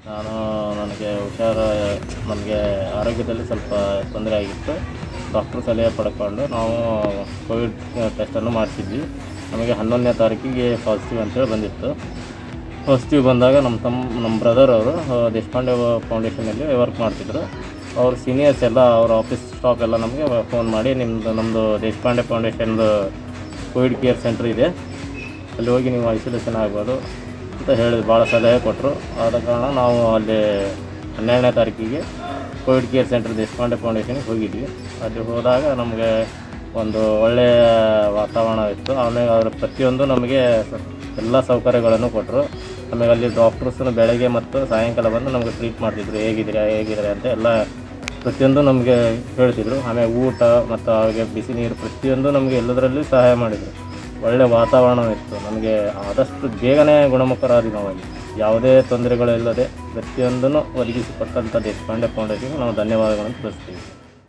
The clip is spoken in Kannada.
ನಾನು ನನಗೆ ಹುಷಾರ ನನಗೆ ಆರೋಗ್ಯದಲ್ಲಿ ಸ್ವಲ್ಪ ತೊಂದರೆ ಆಗಿತ್ತು ಡಾಕ್ಟ್ರ್ ಸಲಹೆ ಪಡ್ಕೊಂಡು ನಾವು ಕೋವಿಡ್ ಟೆಸ್ಟನ್ನು ಮಾಡಿಸಿದ್ವಿ ನಮಗೆ ಹನ್ನೊಂದನೇ ತಾರೀಕಿಗೆ ಪಾಸಿಟಿವ್ ಅಂತೇಳಿ ಬಂದಿತ್ತು ಪಾಸಿಟಿವ್ ಬಂದಾಗ ನಮ್ಮ ತಮ್ಮ ನಮ್ಮ ಬ್ರದರ್ ಅವರು ಆ, ದೇಶಪಾಂಡೆ ಫೌಂಡೇಶನಲ್ಲಿ ವರ್ಕ್ ಮಾಡ್ತಿದ್ರು ಅವ್ರ ಸೀನಿಯರ್ಸ್ ಎಲ್ಲ ಅವ್ರ ಆಫೀಸ್ ಸ್ಟಾಫ್ ಎಲ್ಲ ನಮಗೆ ಫೋನ್ ಮಾಡಿ ನಿಮ್ಮದು ನಮ್ಮದು ದೇಶಪಾಂಡೆ ಫೌಂಡೇಶನ್ದು ಕೋವಿಡ್ ಕೇರ್ ಸೆಂಟ್ರ್ ಇದೆ ಅಲ್ಲಿ ಹೋಗಿ ನೀವು ಐಸೋಲೇಷನ್ ಆಗ್ಬೋದು ಅಂತ ಹೇಳಿದ್ರು ಭಾಳ ಸಲಹೆ ಕೊಟ್ಟರು ಆದ ಕಾರಣ ನಾವು ಅಲ್ಲಿ ಹನ್ನೆರಡನೇ ತಾರೀಕಿಗೆ ಕೋವಿಡ್ ಕೇರ್ ಸೆಂಟರ್ ದೇಶಪಾಂಡೆ ಫೌಂಡೇಶನ್ಗೆ ಹೋಗಿದ್ವಿ ಅಲ್ಲಿ ಹೋದಾಗ ನಮಗೆ ಒಂದು ಒಳ್ಳೆಯ ವಾತಾವರಣ ಇತ್ತು ಆಮೇಲೆ ಅವರು ಪ್ರತಿಯೊಂದು ನಮಗೆ ಎಲ್ಲ ಸೌಕರ್ಯಗಳನ್ನು ಕೊಟ್ಟರು ಆಮೇಲೆ ಅಲ್ಲಿ ಡಾಕ್ಟರ್ಸ್ನ ಬೆಳಗ್ಗೆ ಮತ್ತು ಸಾಯಂಕಾಲ ಬಂದು ನಮಗೆ ಟ್ರೀಟ್ ಮಾಡ್ತಿದ್ರು ಹೇಗಿದ್ದೀರಾ ಹೇಗಿದ್ದಾರೆ ಅಂತ ಎಲ್ಲ ಪ್ರತಿಯೊಂದು ನಮಗೆ ಹೇಳ್ತಿದ್ರು ಆಮೇಲೆ ಊಟ ಮತ್ತು ಅವ್ರಿಗೆ ಬಿಸಿ ನೀರು ಪ್ರತಿಯೊಂದು ನಮಗೆ ಎಲ್ಲದರಲ್ಲೂ ಸಹಾಯ ಮಾಡಿದರು ಒಳ್ಳೆಯ ವಾತಾವರಣ ಇತ್ತು ನಮಗೆ ಆದಷ್ಟು ಬೇಗನೆ ಗುಣಮುಖರಾದ್ವಿ ನಾವು ಅಲ್ಲಿ ಯಾವುದೇ ತೊಂದರೆಗಳಿಲ್ಲದೆ ಪ್ರತಿಯೊಂದನ್ನು ಒದಗಿಸಿಕೊಟ್ಟಂಥ ದೇಶಪಾಂಡೆ ಫೌಂಡೇಶನ್ಗೆ ನಾವು ಧನ್ಯವಾದಗಳನ್ನು ತಿಳಿಸ್ತೀವಿ